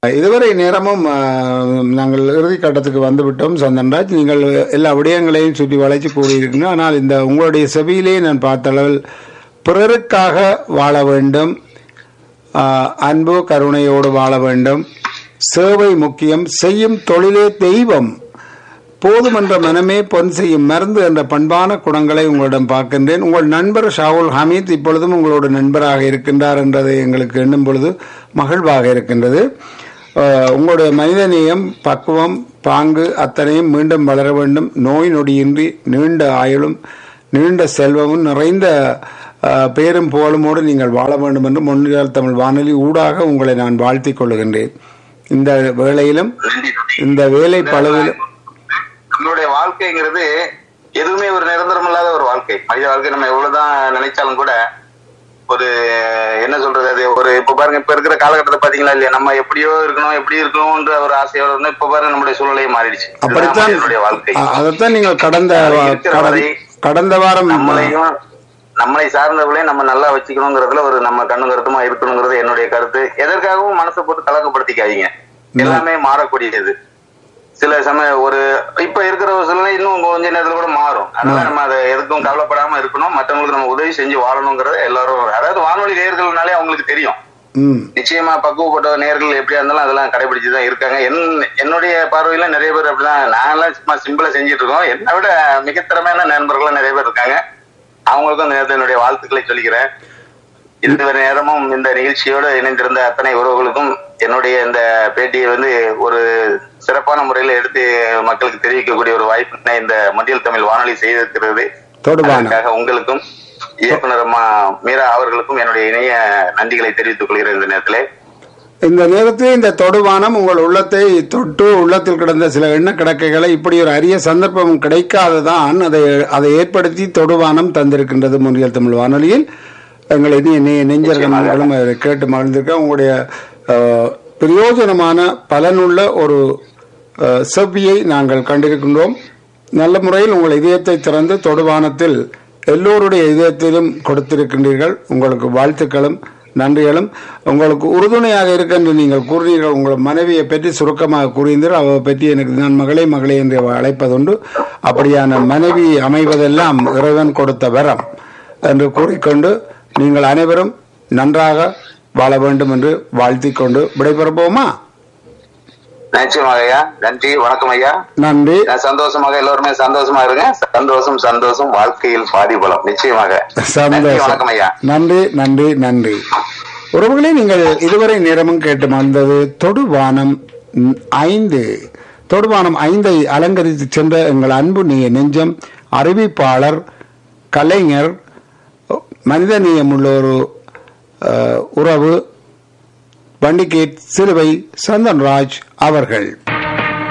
இதுவரை நேரமும் அஹ், நாங்கள் இறுதி கட்டத்துக்கு வந்துவிட்டோம் சந்தன்ராஜ் நீங்கள் எல்லா விடயங்களையும் சுற்றி வளைச்சு கூறியிருக்கீங்க ஆனால் இந்த உங்களுடைய செவியிலே நான் பார்த்த அளவில் பிறருக்காக வாழ வேண்டும் ஆஹ், அன்பு கருணையோடு வாழ வேண்டும் சேவை முக்கியம் செய்யும் தொழிலே தெய்வம் போதுமென்ற மனமே பொன் செய்யும் மருந்து என்ற பண்பான குணங்களை உங்களிடம் பார்க்கின்றேன் உங்கள் நண்பர் ஷாவுல் ஹமீத் இப்பொழுதும் உங்களோட நண்பராக இருக்கின்றார் என்றதை எங்களுக்கு எண்ணும் பொழுது மகிழ்வாக இருக்கின்றது ஆஹ், உங்களுடைய மனிதநேயம் பக்குவம் பாங்கு அத்தனையும் மீண்டும் வளர வேண்டும் நோய் நொடியின்றி நீண்ட ஆயுளும் நீண்ட செல்வமும் நிறைந்த ஆஹ், பேரும் புகழுமோடு நீங்கள் வாழ வேண்டும் என்று முன்னிலால் தமிழ் வானொலி ஊடாக உங்களை நான் வாழ்த்திக் கொள்கின்றேன் இந்த வேளையிலும் நன்றி இந்த வேலை பளவிலும் நம்மளுடைய வாழ்க்கைங்கிறது எதுவுமே ஒரு நிரந்தரம் இல்லாத ஒரு வாழ்க்கை மனித வாழ்க்கை நம்ம எவ்வளவுதான் நினைச்சாலும் கூட ஒரு என்ன சொல்றது அது ஒரு இப்ப பாருங்க இப்ப இருக்கிற காலகட்டத்தை பாத்தீங்களா இல்லையா நம்ம எப்படியோ இருக்கணும் எப்படி இருக்கணும்ன்ற ஒரு ஆசையோட இருந்தோம் இப்ப பாருங்க நம்முடைய சூழ்நிலையே மாறிடுச்சு இதுதான் அப்படித்தான் மனிதனுடைய வாழ்க்கை அ- அதைத்தான் நீங்கள் கடந்த அது வா- இருக்கிற கடந்த- வரை கடந்த வாரம் நம்மளையும் நம்மளை சார்ந்தவர்களையும் நம்ம நல்லா வச்சுக்கணுங்கிறதுல ஒரு நம்ம கண்ணு கருத்துமா இருக்கணுங்கிறது என்னுடைய கருத்து எதற்காகவும் மனசை போட்டு கலக்கப்படுத்திக்காதீங்க எல்லாமே மாறக்கூடியது சில சமயம் ஒரு இப்ப இருக்கிற ஒரு சூழ்நிலை இன்னும் கொஞ்ச நேரத்துல கூட மாறும் அதனால நம்ம அதை எதுக்கும் கவலைப்படாம இருக்கணும் மற்றவங்களுக்கு நம்ம உதவி செஞ்சு வாழணுங்கிறத எல்லாரும் அதாவது வானொலி நேயர்கள்னாலே அவங்களுக்கு தெரியும் ம் நிச்சயமா பக்குவப்பட்ட நேர்கள் எப்படியா இருந்தாலும் அதெல்லாம் கடைபிடிச்சு தான் இருக்காங்க என் என்னுடைய பார்வையில நிறைய பேர் அப்படிதான் நான்லாம் சும்மா சிம்பிளா செஞ்சுட்டு இருக்கோம் என்னை விட மிக திறமையான நண்பர்களும் நிறைய பேர் இருக்காங்க அவங்களுக்கும் இந்த நேரத்தில் என்னுடைய வாழ்த்துக்களை சொல்லிக்கிறேன் இதுவரை நேரமும் இந்த நிகழ்ச்சியோடு இணைந்திருந்த அத்தனை உறவுகளுக்கும் என்னுடைய இந்த பேட்டியை வந்து ஒரு சிறப்பான முறையில் எடுத்து மக்களுக்கு தெரிவிக்கக்கூடிய ஒரு வாய்ப்பினை இந்த மத்தியில் தமிழ் வானொலி செய்திருக்கிறது தொடுவானம் அதற்காக உங்களுக்கும் இயக்குனர் அம்மா மீரா அவர்களுக்கும் என்னுடைய இணைய நன்றிகளை தெரிவித்துக் கொள்கிறேன் இந்த நேரத்திலே இந்த நேரத்தில் இந்த தொடுவானம் உங்கள் உள்ளத்தை தொட்டு உள்ளத்தில் கிடந்த சில எண்ண கிடக்கைகளை இப்படி ஒரு அரிய சந்தர்ப்பம் கிடைக்காததான் அதை அதை ஏற்படுத்தி தொடுவானம் தந்திருக்கின்றது முன்னியல் தமிழ் வானொலியில் எங்களை நெ- நெ- நெஞ்சர்கள் மக்களும் அதை கேட்டு மகிழ்ந்திருக்க உங்களுடைய அஹ், பிரயோஜனமான பலனுள்ள ஒரு அஹ், செவ்வியை நாங்கள் கண்டிருக்கின்றோம் நல்ல முறையில் உங்கள் இதயத்தை திறந்து தொடுவானத்தில் எல்லோருடைய இதயத்திலும் கொடுத்திருக்கின்றீர்கள் உங்களுக்கு வாழ்த்துக்களும் நன்றிகளும் உங்களுக்கு உறுதுணையாக இருக்க என்று நீங்கள் கூறினீர்கள் உங்கள் மனைவியை பற்றி சுருக்கமாக கூறியிருந்தீர்கள் அவரை பற்றி எனக்கு நான் மகளே மகளே என்று அழைப்பதுண்டு அப்படியான மனைவி அமைவதெல்லாம் இறைவன் கொடுத்த வரம் என்று கூறிக்கொண்டு நீங்கள் அனைவரும் நன்றாக வாழ வேண்டும் என்று வாழ்த்திக் கொண்டு விடைபெறுவோமா நிச்சயமாக ஐயா நன்றி வணக்கம் ஐயா நன்றி நான் சந்தோஷமாக எல்லோருமே சந்தோஷமா இருங்க சந்தோஷம் சந்தோஷம் வாழ்க்கையில் பாதி பலம் நிச்சயமாக நன்றி சந்தோஷம் வணக்கம் ஐயா நன்றி நன்றி நன்றி உறவுகளே நீங்கள் இதுவரை நேரமும் கேட்டு மறந்தது தொடுவானம் ம், ஐந்து தொடுவானம் ஐந்தை அலங்கரித்து சென்ற எங்கள் அன்பு நீ நெஞ்சம் அறிவிப்பாளர் கலைஞர் மனிதநேயமுள்ள ஒரு அஹ், உறவு வண்டிகேட் சிலுவை சந்தன்ராஜ் அவர்கள்